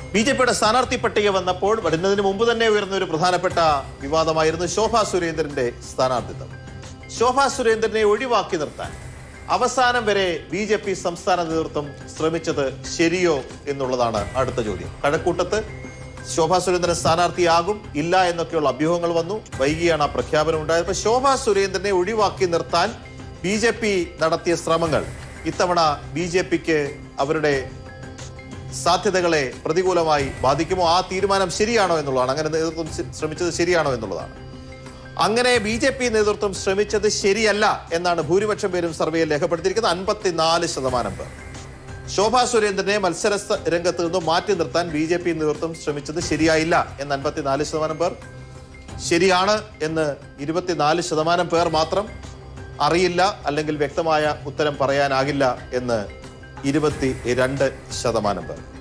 B J പിയുടെ സ്ഥാനാർത്ഥി പട്ടിക വന്നപ്പോൾ വരുന്നതിന് മുമ്പ് തന്നെ ഉയർന്ന ഒരു പ്രധാനപ്പെട്ട വിവാദമായിരുന്നു ശോഭാ സുരേന്ദ്രന്റെ സ്ഥാനാർത്ഥിത്വം ശോഭാ സുരേന്ദ്രനെ ഒഴിവാക്കി നിർത്താൻ അവസാനം വരെ ബി ജെ പി സംസ്ഥാന നേതൃത്വം ശ്രമിച്ചത് ശരിയോ എന്നുള്ളതാണ് അടുത്ത ചോദ്യം കഴക്കൂട്ടത്ത് ശോഭാ സുരേന്ദ്രൻ സ്ഥാനാർത്ഥിയാകും ഇല്ല എന്നൊക്കെയുള്ള അഭ്യൂഹങ്ങൾ വന്നു വൈകിയാണ് ആ പ്രഖ്യാപനം ഉണ്ടായത് അപ്പൊ ശോഭാ സുരേന്ദ്രനെ ഒഴിവാക്കി നിർത്താൻ ബി ജെ പി നടത്തിയ ശ്രമങ്ങൾ ഇത്തവണ ബി ജെ പിക്ക് അവരുടെ സാധ്യതകളെ പ്രതികൂലമായി ബാധിക്കുമോ ആ തീരുമാനം ശരിയാണോ എന്നുള്ളതാണ് അങ്ങനെ നേതൃത്വം ശ- ശ്രമിച്ചത് ശരിയാണോ എന്നുള്ളതാണ് അങ്ങനെ ബി ജെ പി നേതൃത്വം ശ്രമിച്ചത് ശരിയല്ല എന്നാണ് ഭൂരിപക്ഷം പേരും സർവേയിൽ രേഖപ്പെടുത്തിയിരിക്കുന്നത് അൻപത്തിനാല് ശതമാനം പേർ ശോഭാ സുരേന്ദ്രനെ മത്സര സ്ഥ- രംഗത്ത് നിന്നും മാറ്റി നിർത്താൻ ബി ജെ പി നേതൃത്വം ശ്രമിച്ചത് ശരിയായില്ല എന്ന് അൻപത്തിനാല് ശതമാനം പേർ ശരിയാണ് എന്ന് ഇരുപത്തിനാല് ശതമാനം പേർ മാത്രം അറിയില്ല അല്ലെങ്കിൽ വ്യക്തമായ ഉത്തരം പറയാനാകില്ല എന്ന് ഇരുപത്തി രണ്ട് ശതമാനം പേർ